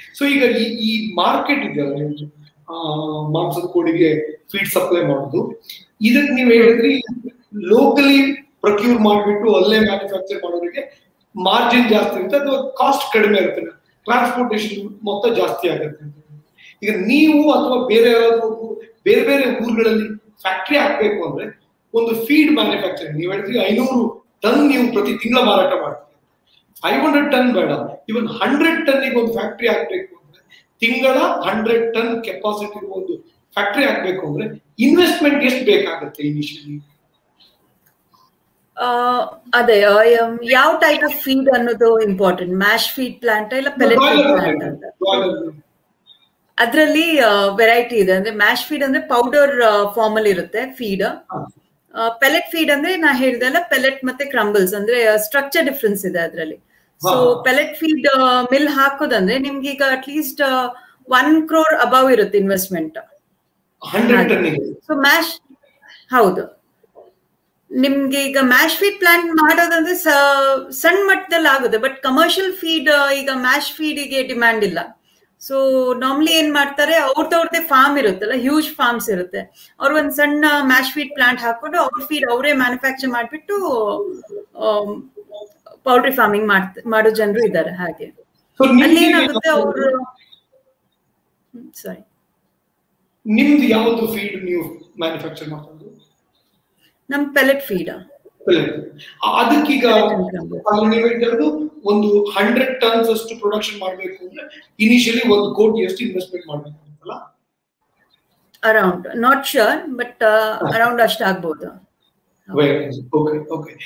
So ಈಗ ಈ ಈ ಮಾರ್ಕೆಟ್ ಇದೆಯಲ್ಲ ನೀವು ಆ, ಮಾಂಸದ ಕೋಳಿಗೆ ಫೀಡ್ ಸಪ್ಲೈ ಮಾಡೋದು ಇದಕ್ಕೆ ನೀವು ಹೇಳಿದ್ರಿ ಲೋಕಲಿ ಪ್ರೊಕ್ಯೂರ್ ಮಾಡಿಬಿಟ್ಟು ಅಲ್ಲೇ ಮ್ಯಾನುಫ್ಯಾಕ್ಚರ್ ಮಾಡೋರಿಗೆ ಮಾರ್ಜಿನ್ ಜಾಸ್ತಿ ಇರುತ್ತೆ ಅಥವಾ ಕಾಸ್ಟ್ ಕಡಿಮೆ ಇರುತ್ತೆ ಟ್ರಾನ್ಸ್ಪೋರ್ಟೇಷನ್ ಮೊತ್ತ ಜಾಸ್ತಿ ಆಗುತ್ತೆ ಈಗ ನೀವು ಅಥವಾ ಬೇರೆ ಯಾರಾದ್ರೂ ಒಬ್ರು ಬೇರೆ ಬೇರೆ ಊರುಗಳಲ್ಲಿ ಫ್ಯಾಕ್ಟ್ರಿ ಹಾಕ್ಬೇಕು ಅಂದ್ರೆ ಒಂದು ಫೀಡ್ ಮ್ಯಾನುಫ್ಯಾಕ್ಚರಿಂಗ್ ನೀವು ಹೇಳಿದ್ರಿ ಐನೂರು ಟನ್ ನೀವು ಪ್ರತಿ ತಿಂಗಳ ಮಾರಾಟ ಮಾಡ್ತೀರಿ ಫೈವ್ ಹಂಡ್ರೆಡ್ ಟನ್ ಬೇಡ ಇವನ್ ಹಂಡ್ರೆಡ್ ಟನ್ನಿಗೆ ಒಂದು ಫ್ಯಾಕ್ಟ್ರಿ ಹಾಕ್ಬೇಕು ಅಂದ್ರೆ ತಿಂಗಳ ಹಂಡ್ರೆಡ್ ಟನ್ ಕೆಪಾಸಿಟಿ ಒಂದು ಫ್ಯಾಕ್ಟ್ರಿ ಹಾಕ್ಬೇಕು ಅಂದ್ರೆ ಇನ್ವೆಸ್ಟ್ಮೆಂಟ್ ಎಷ್ಟು ಬೇಕಾಗುತ್ತೆ ಇನಿಷಿಯಲಿ ಆ, ಅದೇ ಆ, ಯಮ್- ಯಾವ ಟೈಪ್ ಆಫ್ ಫೀಡ್ ಅನ್ನೋದು ಇಂಪಾರ್ಟೆಂಟ್ ಮ್ಯಾಶ್ ಫೀಡ್ ಪ್ಲಾಂಟ್ ಇಲ್ಲ ಪೆಲೆಟ್ ಫೀಡ್ ಪ್ಲಾಂಟ್ ಅಂತ ಅದರಲ್ಲಿ ವೆರೈಟಿ ಇದೆ ಅಂದ್ರೆ ಮ್ಯಾಶ್ ಫೀಡ್ ಅಂದ್ರೆ ಪೌಡರ್ ಫಾರ್ಮ್ ಅಲ್ಲಿ ಇರುತ್ತೆ ಫೀಡ್ ಪೆಲೆಟ್ ಫೀಡ್ ಅಂದ್ರೆ ನಾ ಹೇಳ್ದಲ್ಲ ಪೆಲೆಟ್ ಮತ್ತೆ ಕ್ರಂಬಲ್ಸ್ ಅಂದ್ರೆ ಸ್ಟ್ರಕ್ಚರ್ ಡಿಫ್ರೆನ್ಸ್ ಇದೆ ಅದರಲ್ಲಿ ಸೊ ಹಾ. ಪೆಲೆಟ್ ಫೀಡ್ ಮಿಲ್ ಹಾಕೋದಂದ್ರೆ ನಿಮ್ಗೆ ಈಗ ಅಟ್ಲೀಸ್ಟ್ ಒನ್ ಕ್ರೋರ್ ಅಬವ್ ಇರುತ್ತೆ ಇನ್ವೆಸ್ಟ್ಮೆಂಟ್ ಹಂಡ್ರೆಡ್ ಟನ್ನಿಗೆ ಸೊ ಮ್ಯಾಶ್ ಹೌದು ನಿಮ್ಗೆ ಈಗ ಮ್ಯಾಶ್ ಫೀಡ್ ಪ್ಲಾಂಟ್ ಮಾಡೋದಂದ್ರೆ ಸ- ಸಣ್ಣ ಮಟ್ಟದಲ್ಲಿ ಆಗುತ್ತೆ ಬಟ್ ಕಮರ್ಷಿಯಲ್ ಫೀಡ್ ಈಗ ಮ್ಯಾಶ್ ಫೀಡಿಗೆ ಡಿಮ್ಯಾಂಡ್ ಇಲ್ಲ ಸೊ ನಾರ್ಮಲಿ ಏನ್ ಮಾಡ್ತಾರೆ ಅವ್ರದವ್ರದ್ದೇ ಫಾರ್ಮ್ ಇರುತ್ತಲ್ಲ ಹ್ಯೂಜ್ ಫಾರ್ಮ್ಸ್ ಇರುತ್ತೆ ಅವ್ರು ಒಂದ್ ಸಣ್ಣ ಮ್ಯಾಶ್ ಫೀಡ್ ಪ್ಲಾಂಟ್ ಹಾಕೊಂಡು ಅವ್ರ ಫೀಡ್ ಅವರೇ ಮ್ಯಾನುಫ್ಯಾಕ್ಚರ್ ಮಾಡ್ಬಿಟ್ಟು ಪೌಲ್ಟ್ರಿ ಫಾರ್ಮಿಂಗ್ ಮಾಡ್ತ ಮಾಡೋ ಜನರು ಇದ್ದಾರೆ ಹಾಗೆ So ಅಲ್ಲಿ ನಿಮ್ಗೆ ಏನಾಗುತ್ತೆ ಅವರು ಸಾರಿ ನಿಮ್ದು ಯಾವ್ದು ಫೀಡ್ ನೀವು ಮ್ಯಾನುಫ್ಯಾಕ್ಚರ್ ಮಾಡೋದು ನಮ್ ಪೆಲೆಟ್ ಫೀಡ್ Pellet. ಆ- ಅದಕ್ಕೀಗ Pellet and crumble. ಅಲ್ಲಿ ನೀವು ಹೇಳಿರೋದು ಒಂದು ಹಂಡ್ರೆಡ್ ಟನ್ಸ್ ಅಷ್ಟು ಪ್ರೊಡಕ್ಷನ್ ಮಾಡಬೇಕು ಅಂದ್ರೆ ಇನಿಷಿಯಲಿ ಒಂದು ಕೋಟಿ ಎಷ್ಟು ಇನ್ವೆಸ್ಟ್ಮೆಂಟ್ ಮಾಡಬೇಕು ಅಂತಲ್ಲ around not sure but around ಅಷ್ಟಾಗ್ಬೋದು ಓಕೆ ಓಕೆ